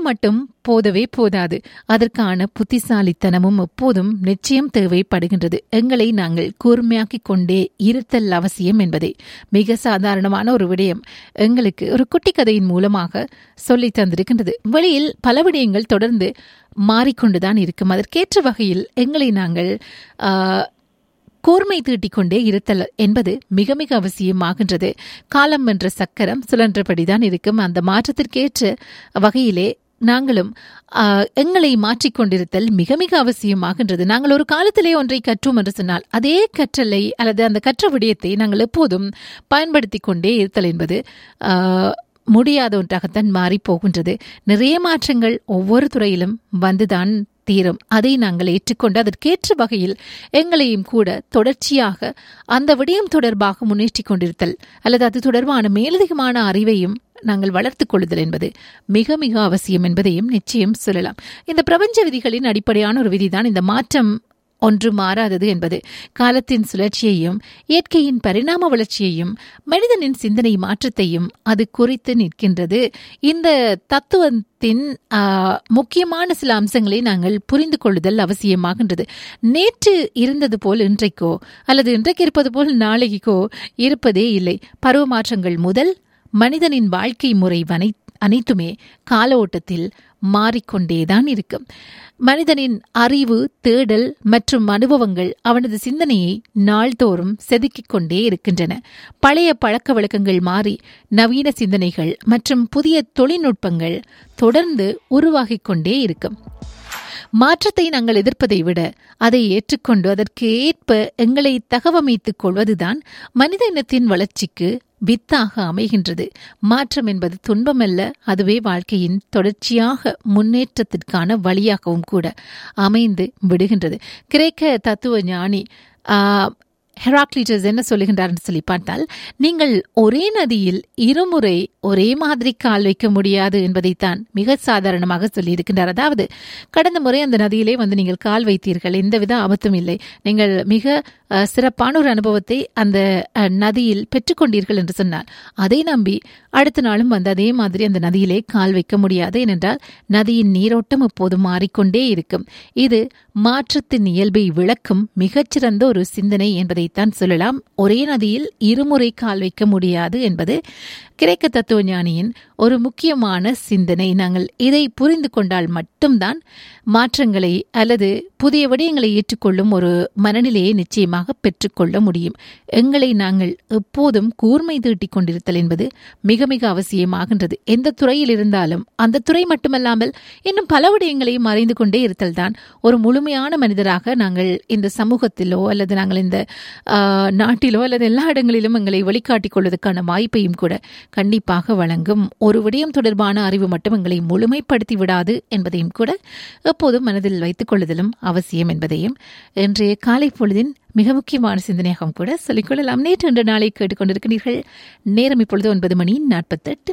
மட்டும் போதவே போதாது அதற்கான புத்திசாலித்தனமும் எப்போதும் நிச்சயம் தேவைப்படுகின்றது எங்களை நாங்கள் கூர்மையாக்கிக் கொண்டே இருத்தல் அவசியம் என்பதே மிக சாதாரணமான ஒரு விடயம் எங்களுக்கு ஒரு குட்டி கதையின் மூலமாக சொல்லி தந்திருக்கின்றது வெளியில் பல விடயங்கள் தொடர்ந்து மாறிக்கொண்டுதான் இருக்கும் அதற்கேற்ற வகையில் எங்களை நாங்கள் ஆஹ், கூர்மை தீட்டிக்கொண்டே இருத்தல் என்பது மிக மிக அவசியமாகின்றது காலம் என்ற சக்கரம் சுழன்றபடிதான் இருக்கும் அந்த மாற்றத்திற்கேற்ற வகையிலே நாங்களும் ஆஹ், எங்களை மாற்றிக்கொண்டிருத்தல் மிக மிக அவசியமாகின்றது நாங்கள் ஒரு காலத்திலே ஒன்றை கற்றோம் என்று சொன்னால் அதே கற்றலை அல்லது அந்த கற்ற விடயத்தை நாங்கள் எப்போதும் பயன்படுத்தி கொண்டே இருத்தல் என்பது ஆஹ், முடியாத ஒன்றாகத்தான் மாறி போகின்றது நிறைய மாற்றங்கள் ஒவ்வொரு துறையிலும் வந்துதான் தீரும் அதை நாங்கள் ஏற்றுக்கொண்டு அதற்கேற்ற வகையில் எங்களையும் கூட தொடர்ச்சியாக அந்த விடயம் தொடர்பாக முன்னேற்றிக் கொண்டிருத்தல் அல்லது அது தொடர்பான மேலதிகமான அறிவையும் நாங்கள் வளர்த்துக் கொள்ளுதல் என்பது மிக மிக அவசியம் என்பதையும் நிச்சயம் சொல்லலாம் இந்த பிரபஞ்ச விதிகளின் அடிப்படையான ஒரு விதிதான் இந்த மாற்றம் ஒன்று மாறாதது என்பது காலத்தின் சுழற்சியையும் இயற்கையின் பரிணாம வளர்ச்சியையும் மனிதனின் சிந்தனை மாற்றத்தையும் அது குறித்து நிற்கின்றது இந்த தத்துவத்தின் ஆ, முக்கியமான சில அம்சங்களை நாங்கள் புரிந்து கொள்ளுதல் அவசியமாகின்றது நேற்று இருந்தது போல் இன்றைக்கோ அல்லது இன்றைக்கு இருப்பது போல் நாளைக்கோ இருப்பதே இல்லை பருவ மாற்றங்கள் முதல் மனிதனின் வாழ்க்கை முறை வனை அனைத்துமே கால ஓட்டத்தில் மாறிக்கொண்டேதான் இருக்கும் மனிதனின் அறிவு தேடல் மற்றும் அனுபவங்கள் அவனது சிந்தனையை நாள்தோறும் செதுக்கிக் கொண்டே இருக்கின்றன பழைய பழக்க வழக்கங்கள் மாறி நவீன சிந்தனைகள் மற்றும் புதிய தொழில்நுட்பங்கள் தொடர்ந்து உருவாகிக் கொண்டே இருக்கும் மாற்றத்தை நாங்கள் எதிர்ப்பதை விட அதை ஏற்றுக்கொண்டு அதற்கு ஏற்ப எங்களை தகவமைத்துக் கொள்வதுதான் மனித இனத்தின் வளர்ச்சிக்கு வித்தாக அமைகின்றது மாற்றம் என்பது துன்பமல்ல அதுவே வாழ்க்கையின் தொடர்ச்சியாக முன்னேற்றத்திற்கான வழியாகவும் கூட அமைந்து விடுகின்றது கிரேக்க தத்துவ ஞானி ஆ, ஹெராக்லிட்டஸ் என்ன சொல்லுகின்றார்னு சொல்லி பார்த்தால் நீங்கள் ஒரே நதியில் இருமுறை ஒரே மாதிரி கால் வைக்க முடியாது என்பதைத்தான் மிக சாதாரணமாக சொல்லியிருக்கின்றார் அதாவது கடந்த முறை அந்த நதியிலே வந்து நீங்கள் கால் வைத்தீர்கள் எந்தவித ஆபத்தும் இல்லை நீங்கள் மிக அஹ், சிறப்பான ஒரு அனுபவத்தை அந்த அஹ், நதியில் பெற்றுக்கொண்டீர்கள் என்று சொன்னார் அதை நம்பி அடுத்த நாளும் வந்து அதே மாதிரி அந்த நதியிலே கால் வைக்க முடியாது ஏனென்றால் நதியின் நீரோட்டம் எப்போது மாறிக்கொண்டே இருக்கும் இது மாற்றத்தின் இயல்பை விளக்கும் மிகச்சிறந்த ஒரு சிந்தனை என்பதைத்தான் சொல்லலாம் ஒரே நதியில் இருமுறை கால் வைக்க முடியாது என்பது கிரேக்க தத்துவ ஞானியின் ஒரு முக்கியமான சிந்தனை நாங்கள் இதை புரிந்து கொண்டால் மட்டும்தான் மாற்றங்களை அல்லது புதிய விடயங்களை ஏற்றுக்கொள்ளும் ஒரு மனநிலையை நிச்சயமாக பெற்றுக்கொள்ள முடியும் எங்களை நாங்கள் எப்போதும் கூர்மை தீட்டிக் கொண்டிருத்தல் என்பது மிக மிக அவசியமாகின்றது எந்த துறையில் இருந்தாலும் அந்த துறை மட்டுமல்லாமல் இன்னும் பல விடயங்களையும் அறிந்து கொண்டே இருத்தல் தான் ஒரு முழுமையான மனிதராக நாங்கள் இந்த சமூகத்திலோ அல்லது நாங்கள் இந்த ஆ, நாட்டிலோ அல்லது எல்லா இடங்களிலும் எங்களை வெளிக்காட்டிக் கொள்வதற்கான வாய்ப்பையும் கூட கண்டிப்பாக வழங்கும் ஒரு விடயம் தொடர்பான அறிவு மட்டும் எங்களை முழுமைப்படுத்தி விடாது என்பதையும் கூட எப்போதும் மனதில் வைத்துக் கொள்ளுதலும் அவசியம் என்பதையும் இன்றைய காலை பொழுதின் மிக முக்கியமான சிந்தனையாகவும் கூட சொல்லிக்கொள்ளலாம் நேற்று இன்று நாளை கேட்டுக்கொண்டிருக்கிறீர்கள் நேரம் இப்பொழுது ஒன்பது மணி நாற்பத்தெட்டு